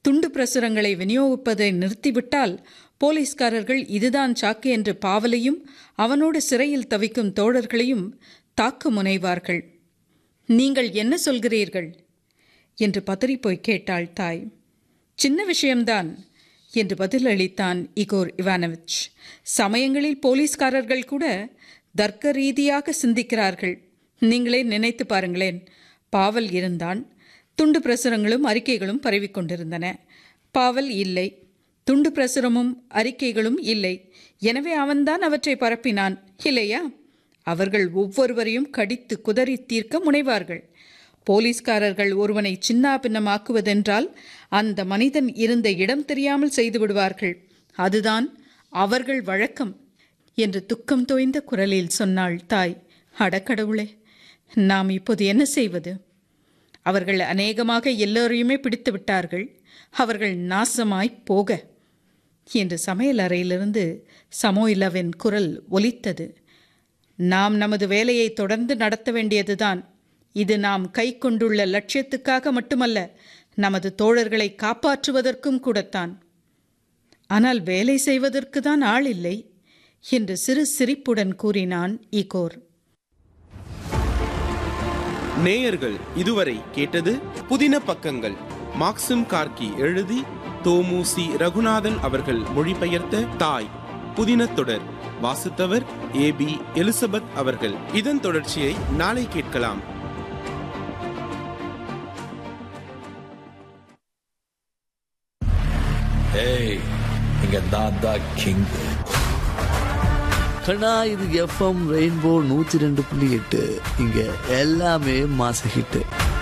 துண்டு பிரசுரங்களை விநியோகிப்பதை நிறுத்திவிட்டால் போலீஸ்காரர்கள் இதுதான் சாக்கு என்று பாவலையும் அவனோடு சிறையில் தவிக்கும் தோழர்களையும் தாக்க முனைவார்கள் நீங்கள் என்ன சொல்கிறீர்கள் என்று பதறிப்போய் கேட்டாள் தாய் சின்ன விஷயம்தான் என்று பதிலளித்தான் இகோர் இவானவிச் சமயங்களில் போலீஸ்காரர்கள் கூட தர்க்க ரீதியாக சிந்திக்கிறார்கள் நீங்களே நினைத்து பாருங்களேன் பாவல் இருந்தான் துண்டு பிரசுரங்களும் அறிக்கைகளும் பரவிக்கொண்டிருந்தன பாவல் இல்லை துண்டு பிரசுரமும் அறிக்கைகளும் இல்லை எனவே அவன்தான் அவற்றை பரப்பினான் இல்லையா அவர்கள் ஒவ்வொருவரையும் கடித்து குதறி தீர்க்க முனைவார்கள் போலீஸ்காரர்கள் ஒருவனை சின்னாபின்னமாக்குவதென்றால் அந்த மனிதன் இருந்த இடம் தெரியாமல் செய்து விடுவார்கள் அதுதான் அவர்கள் வழக்கம் என்று துக்கம் தோய்ந்த குரலில் சொன்னாள் தாய் அடக்கடவுளே நாம் இப்போது என்ன செய்வது அவர்கள் அநேகமாக எல்லோரையுமே பிடித்து விட்டார்கள் அவர்கள் நாசமாய் போக என்று சமையல் அறையிலிருந்து சமோயிலவின் குரல் ஒலித்தது நாம் நமது வேலையை தொடர்ந்து நடத்த வேண்டியதுதான் இது நாம் கை கொண்டுள்ள லட்சியத்துக்காக மட்டுமல்ல நமது தோழர்களை காப்பாற்றுவதற்கும் கூடத்தான் ஆனால் வேலை செய்வதற்கு தான் ஆள் இல்லை என்று சிறு சிரிப்புடன் கூறினான் ஈகோர் நேயர்கள் இதுவரை கேட்டது புதின பக்கங்கள் மாக்சிம் கார்கி எழுதி தோமு சி ரகுநாதன் அவர்கள் மொழிபெயர்த்த தாய் புதின தொடர் வாசித்தவர் ஏ பி எலிசபெத் அவர்கள் இதன் தொடர்ச்சியை நாளை கேட்கலாம் ஏய் இங்க நான் தான் கிங் கண்ணா இது எஃப்எம் ரெயின்போ நூத்தி ரெண்டு புள்ளி எட்டு இங்க எல்லாமே மாச ஹிட்டு